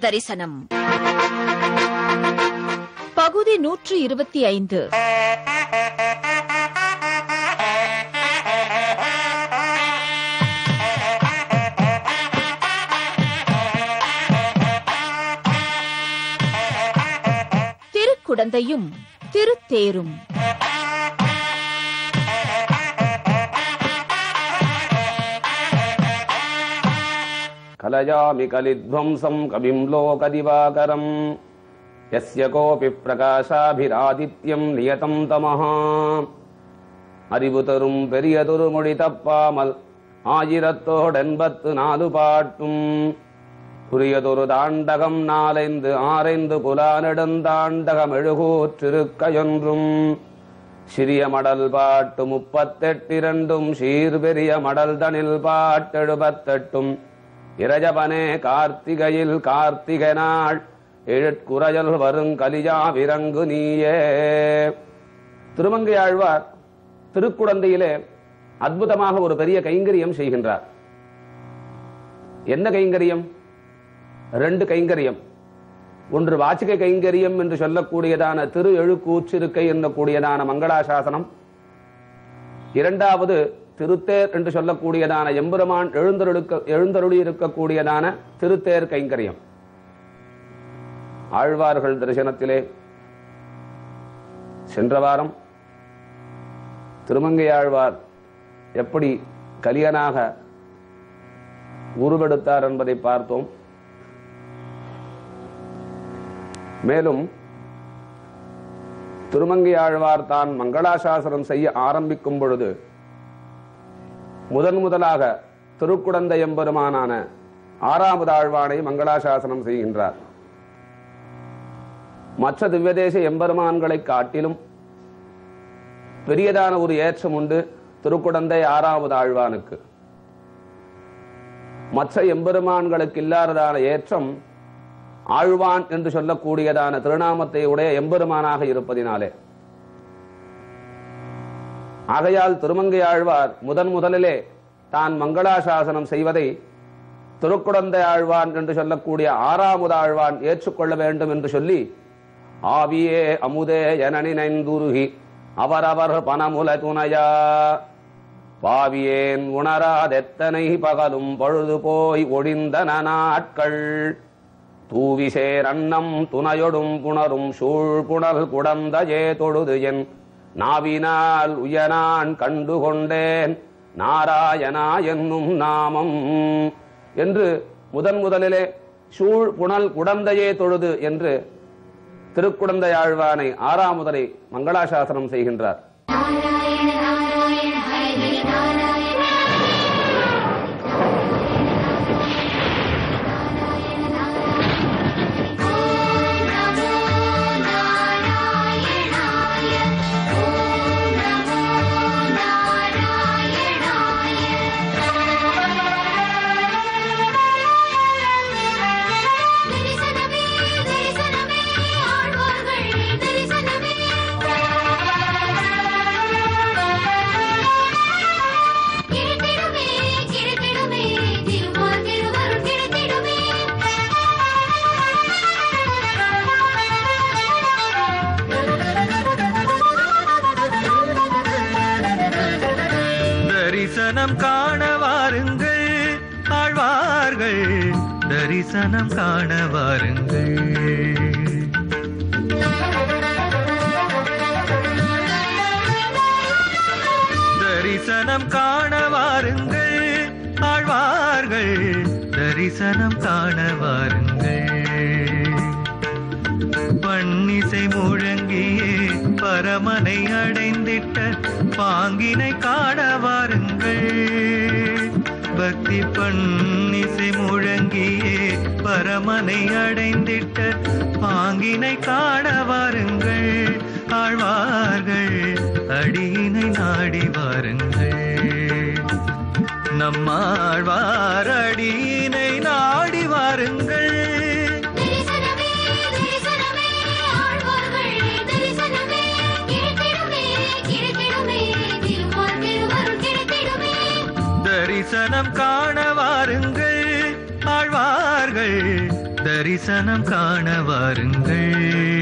தரிசனம் பகுதி நூற்று இருபத்தி ஐந்து திருக்குடந்தையும் திருத்தேரும் कलयामि कलिध्वंसम् कविम् लोकदिवाकरम् यस्य कोऽपि प्रकाशाभिरादित्यम् नियतम् तमः அறிவுதரும் பெரியதொரு மொழி தப்பாமல் ஆயிரத்தோடெண்பத்து நாலு பாட்டும் புரியதொரு தாண்டகம் நாலைந்து ஆரைந்து புலானெடுந்தாண்டகம் எழுகூற்றிருக்கையொன்றும் சிறிய மடல் பாட்டு முப்பத்தெட்டிரண்டும் சீர் பெரிய மடல் தனில் பாட்டெழுபத்தெட்டும் இரஜபனே கார்த்திகையில் கார்த்திகை நாள் எழிற்குறையல் வருங்கலியா விரங்கு நீயே திருமங்கையாழ்வார் திருக்குடந்தையிலே அற்புதமாக ஒரு பெரிய கைங்கரியம் செய்கின்றார் என்ன கைங்கரியம் ரெண்டு கைங்கரியம் ஒன்று வாச்சிக கைங்கரியம் என்று சொல்லக்கூடியதான திரு எழுக்கூச்சிருக்கை என்னக்கூடியதான மங்களாசாசனம் இரண்டாவது திருத்தேர் என்று சொல்லக்கூடியதான எம்பெருமான் எழுந்தருளுக்க எழுந்தருளி இருக்கக்கூடியதான திருத்தேர் கைங்கரியம் ஆழ்வார்கள் தரிசனத்திலே சென்ற வாரம் திருமங்கையாழ்வார் எப்படி கலியனாக உருவெடுத்தார் என்பதை பார்த்தோம் மேலும் திருமங்கையாழ்வார் தான் மங்களாசாசனம் செய்ய ஆரம்பிக்கும் பொழுது முதன் முதலாக திருக்குடந்தை எம்பெருமானான ஆறாவது ஆழ்வானை மங்களாசாசனம் செய்கின்றார் மற்ற திவ்யதேச எம்பெருமான்களை காட்டிலும் பெரியதான ஒரு ஏற்றம் உண்டு திருக்குடந்தை ஆறாவது ஆழ்வானுக்கு மற்ற எம்பெருமான்களுக்கு இல்லாததான ஏற்றம் ஆழ்வான் என்று சொல்லக்கூடியதான திருநாமத்தை உடைய எம்பெருமானாக இருப்பதினாலே ஆகையால் திருமங்கை ஆழ்வார் முதன் முதலிலே தான் மங்களாசாசனம் செய்வதை திருக்குடந்தை ஆழ்வான் என்று சொல்லக்கூடிய ஆறாவது ஆழ்வான் ஏற்றுக்கொள்ள வேண்டும் என்று சொல்லி ஆவியே அமுதே என நினைந்துருகி அவரவர் பணமுல துணையா பாவியேன் உணராதெத்தனை பகலும் பொழுது போய் ஒழிந்தன நாட்கள் தூவிசேர் அன்னம் துணையொடும் புணரும் சூழ் புணல் குடந்தையே தொழுது என் நாவினால் உயனான் கண்டுகொண்டேன் நாராயணா என்னும் நாமம் என்று முதன் முதலிலே சூழ் புனல் குடந்தையே தொழுது என்று திருக்குடந்தை ஆழ்வானை ஆறாமுதலை மங்களாசாசனம் செய்கின்றார் நாராயண நாராயண ஹரி நாராயண ஓம் நமோ நாராயணாய ஓம் நமோ நாராயணாய தரிசனமே தரிசனமே ஆழ்வார்கள் தரிசனமே கிடைத்திடுமே கிடைத்திடுமே திருமால் திருவருள் கிடைத்திடுமே தரிசனம் காண வாருங்கள் ஆழ்வார்கள் தரிசனம் காண வாருங்கள் தரிசனம் காண வாருங்கள் ஆழ்வார்கள் தரிசனம் காண வாருங்கள் பண்ணிசை முழங்கியே பரமனை அடைந்திட்ட பாங்கினை காண வாருங்கள் பக்தி பண்ணிசை முழங்கியே பரமனை அடைந்திட்ட பாங்கினை காண வாருங்கள் ஆழ்வார்கள் அடியினை நாடி வாருங்கள் நம்மாழ்வார் அடியினை நாடி வாருங்கள் தரிசனமே தரிசனமே ஆழ்வார்கள் தரிசனமே கிடைத்திடுமே கிடைத்திடுமே திருமால் திருவருள் கிடைத்திடுமே தரிசனம் காண வாருங்கள் ஆழ்வார்கள் தரிசனம் காண வாருங்கள்